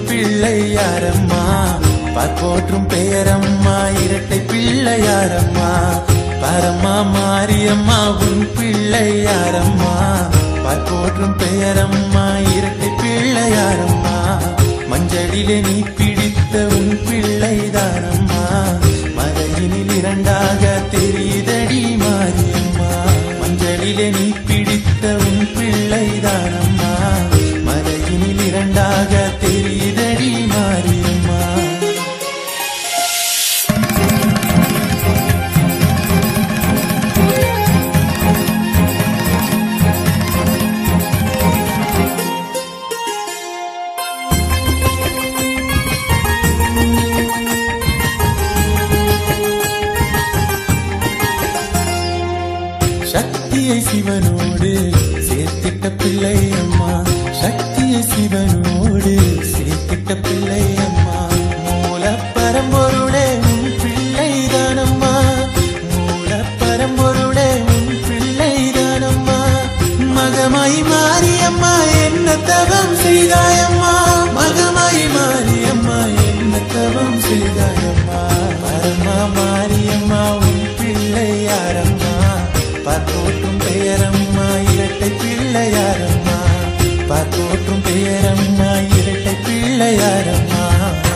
பிள்ளையாரம்மா பார்ப்போற்றும் பெயரம்மா இரட்டை பிள்ளையாரம்மா பரமா மாரியம்மா உன் பிள்ளையாரம்மா பார்ப்போற்றும் பெயரம்மா இரட்டை பிள்ளையாரம்மா மஞ்சளிலே நீ பிடித்த உன் பிள்ளைதானம்மா மலையினில் இரண்டாக தெரியுதடி மாரியம்மா மஞ்சளிலே நீ பிடித்த உன் பிள்ளைதானம்மா மலையினில் இரண்டாக தெரியுதடி மாரியம்மா சக்தியை சிவனோடு சேர்த்திட்ட பிள்ளை அம்மா சக்தியை சிவனோடு சேர்த்திட்ட பிள்ளை அம்மா மூல பரம்பொருளே உன் பிள்ளைதானம்மா மூல பரம்பொருளே உன் பிள்ளைதானம்மா மகமாய் மாரியம்மா என்ன தவம் செய்தாயம்மா மகமாய் மாரியம்மா என்ன தவம் செய்தாயம்மா பரமா மாரியம்மா உன் பிள்ளையாரம்மா பார்ப்போற்றும் பெயரம்மா இரட்டை பிள்ளையாரம்மா பார்ப்போற்றும் பெயரம்மா இரட்டை பிள்ளையாரம்மா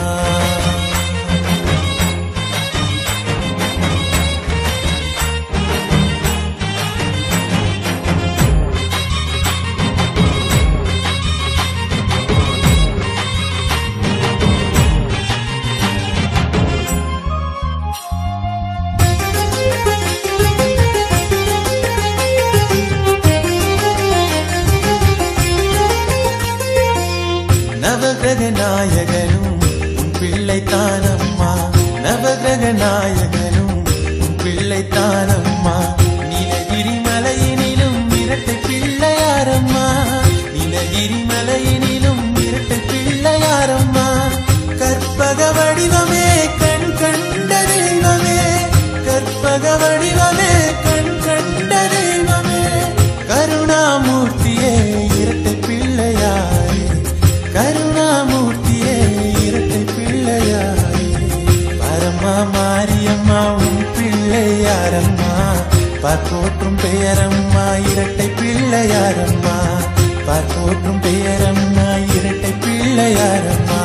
நவகிரக நாயகனும் உன் பிள்ளை தானம்மா நவகிரக நாயகனும் உன் பிள்ளை தானம்மா நீலகிரி மலையினிலும் இரட்டை பிள்ளையாரம்மா நீலகிரி மலையினிலும் இரட்டை பிள்ளையாரம்மா கற்பக வடிவமே கண் கண்ட தெய்வமே கற்பக வடிவமே கண் கண்ட தெய்வமே கருணாமூர்த்தியே இரட்டை பிள்ளையாரே கருணாமூர்த்தியே இரட்டை பிள்ளையாரே பரமா மாரியம்மா உன் பிள்ளையாரம்மா பார்ப்போற்றும் பெயரம்மா இரட்டை பிள்ளையாரம்மா பார்ப்போற்றும் பெயரம்மா இரட்டை பிள்ளையாரம்மா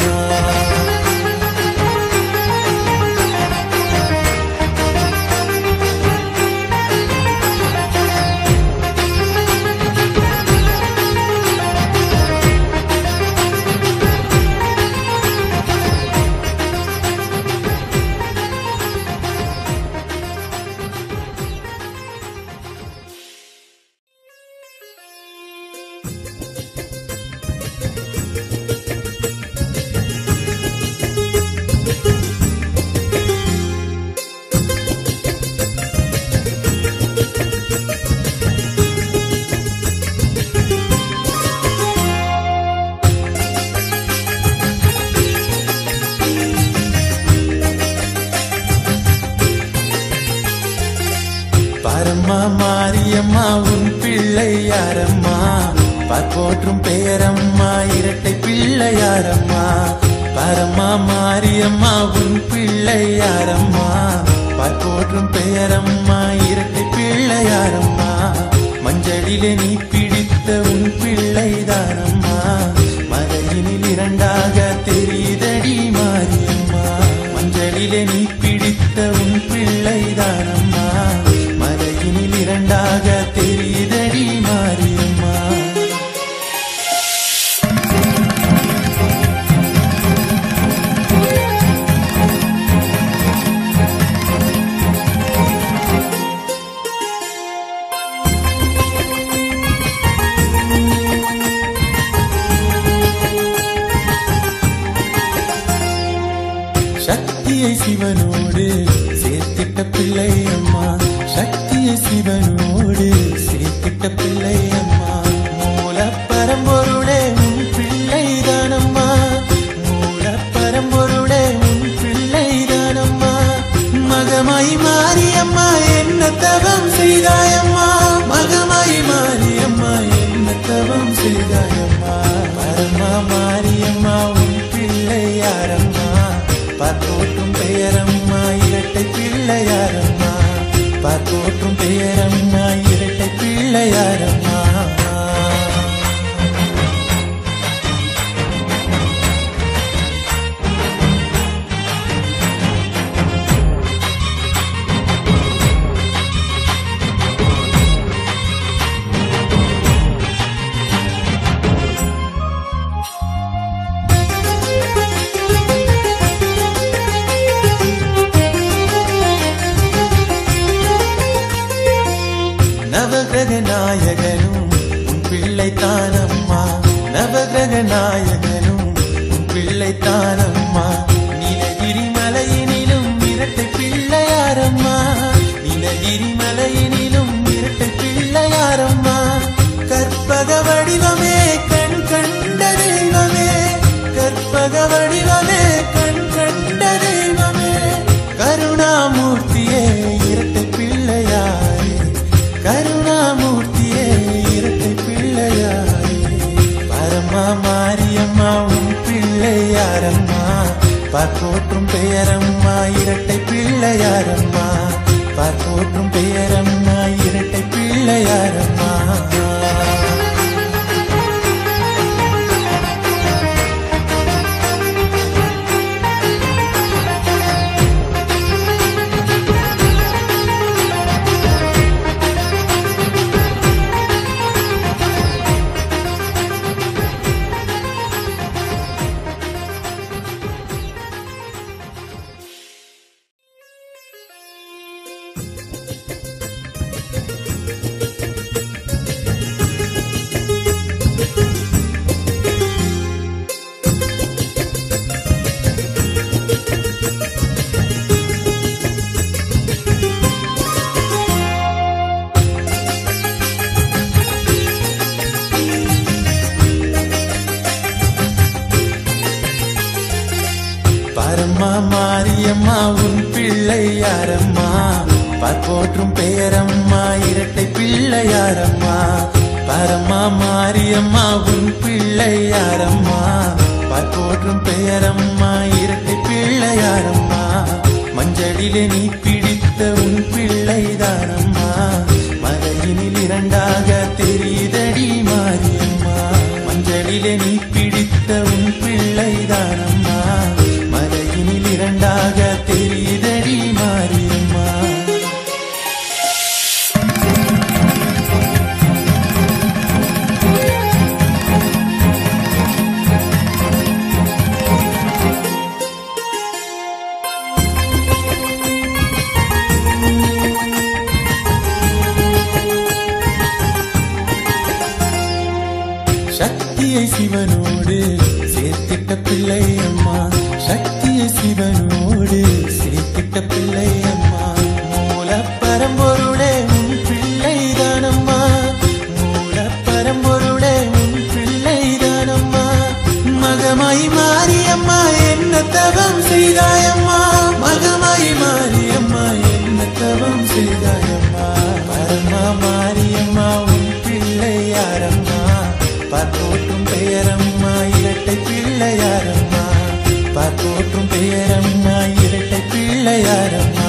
பரமா மாரியம்மா உன் பிள்ளையாரம்மா பார்ப்போற்றும் பெயரம்மா இரட்டை பிள்ளையாரம்மா பரமா மாரியம்மா உன் பிள்ளையாரம்மா பார்ப்போற்றும் பெயரம்மா இரட்டை பிள்ளையாரம்மா மஞ்சளிலே நீ பிடித்த உன் பிள்ளைதானம்மா மலையினில் இரண்டாக தெரியுதடி மாரியம்மா மஞ்சளிலே நீ பிடித்த உன் பிள்ளைதானம்மா மலையினில் இரண்டாக தெரியுதடி மாரியம்மா சக்தியை சிவனோடு சேர்த்திட்ட பிள்ளை அம்மா சக்தியை சிவனோடு சேர்த்திட்ட பிள்ளை அம்மா மூல பரம்பொருளே உன் பிள்ளைதானம்மா மூல பரம்பொருளே உன் பிள்ளைதானம்மா மகமாய் மாரியம்மா என்ன தவம் செய்தாயம்மா மகமாய் மாரியம்மா என்ன தவம் செய்தாயம்மா பரமா மாரியம்மா உன் பிள்ளை தானம்மா நீலகிரி மலையினிலும் இரட்டை பிள்ளையாரம்மா நீலகிரி மலையினிலும் இரட்டை பிள்ளையாரம்மா கற்பக வடிவமே கண் கண்ட தெய்வமே கற்பக வடிவமே கண் கண்ட தெய்வமே கருணாமூர்த்தியே இரட்டை பிள்ளையாரே கருணாமூர்த்தியே இரட்டை பிள்ளையாரே பரமா மாரியம்மா உன் பிள்ளையாரம்மா பார்ப்போற்றும் பெயரம்மா இரட்டை பிள்ளையாரம்மா பார்ப்போற்றும் பெயரம்மா இரட்டை பிள்ளையாரம்மா பரமா மாரியம்மா உன் பிள்ளையாரம்மா பார்ப்போற்றும் பெயரம்மா இரட்டை பிள்ளையாரம்மா பரமா மாரியம்மா உன் பிள்ளையாரம்மா பார்ப்போற்றும் பெயரம்மா இரட்டை பிள்ளையாரம்மா மஞ்சளிலே நீ பிடித்த உன் பிள்ளைதானம்மா மலையினில் இரண்டாக தெரியுதடி மாரியம்மா மஞ்சளிலே நீ பிடித்த உன் பிள்ளைதானம்மா மலையினில் இரண்டாக தெரியுதடி மாரியம்மா சக்தியை சிவனோடு சேர்த்திட்ட பிள்ளை அம்மா சக்தியை சிவனோடு சேர்த்திட்ட பிள்ளை அம்மா மூல பரம்பொருளே உன் பிள்ளை தானம்மா மூல பரம்பொருளே உன் பிள்ளை தானம்மா மகமாய் மாரியம்மா என்ன தவம் செய்தாயம்மா மகமாய் மாரியம்மா என்ன தவம் செய்தாயம்மா பரமா மாரியம்மா உன் பிள்ளையாரம்மா பார்ப்போற்றும் பெயரம்மா இரட்டை பிள்ளையாரம்மா பார்ப்போற்றும் பெயரம்மா இரட்டை பிள்ளையாரம்மா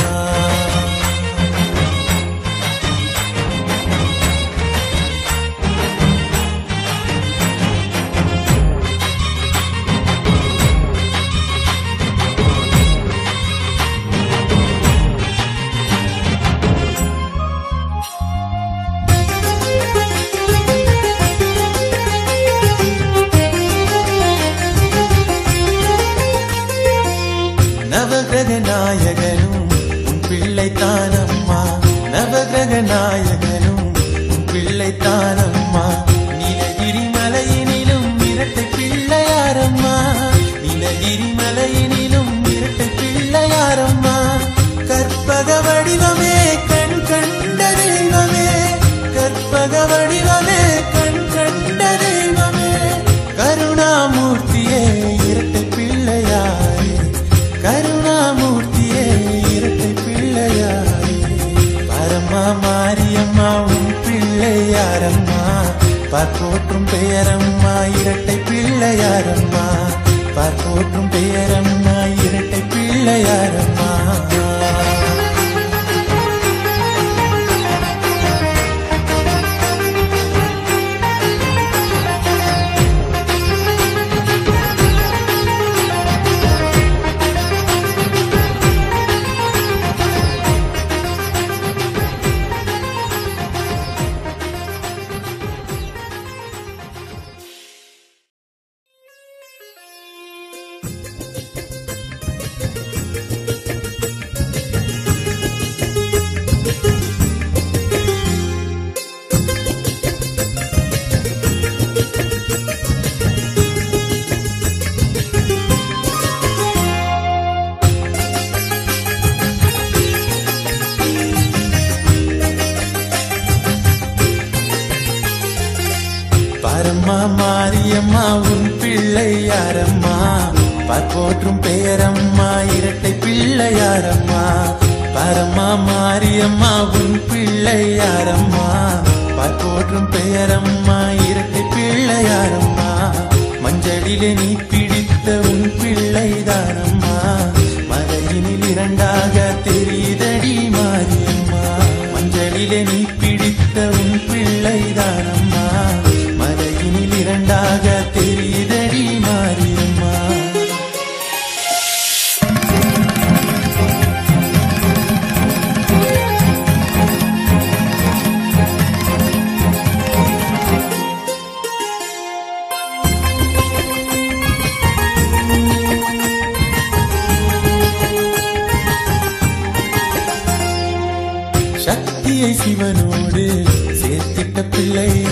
நவகிரக நாயகனும் உன் பிள்ளை தானம்மா நவகிரக நாயகனும் உன் பிள்ளை தானம்மா நீலகிரி மலையினிலும் இரட்டை பிள்ளையாரம்மா நீலகிரி மலையினிலும் இரட்டை பிள்ளையாரம்மா கற்பக வடிவமே கண் கண்ட தெய்வமே கற்பக வடிவமே கண் கண்ட தெய்வமே கருணாமூர்த்தியே இரட்டை பிள்ளையாரே கருணாமூர்த்தியே இரட்டை பிள்ளையாரே பரமா மாரியம்மா உன் பிள்ளையாரம்மா பார்ப்போற்றும் பெயரம்மா இரட்டை பிள்ளையாரம்மா பார்ப்போற்றும் பெயரம்மா இரட்டை பிள்ளையாரம்மா பார்ப்போற்றும் பெயரம்மா இரட்டை பிள்ளையாரம்மா பரம்மா மாரியம்மா உன் பிள்ளையாரம்மா பார்ப்போற்றும் பெயரம்மா இரட்டை பிள்ளையாரம்மா மஞ்சளிலே நீ பிடித்த உன் பிள்ளைதானம்மா மலையினில் இரண்டாக தெரியுதடி மாரியம்மா மஞ்சளிலே நீ பிடித்த உன் பிள்ளைதானம்மா மலையினில் இரண்டாக தெரியுதடி மாரியம்மா சக்தியை சிவனோடு சேர்த்திட்ட பிள்ளை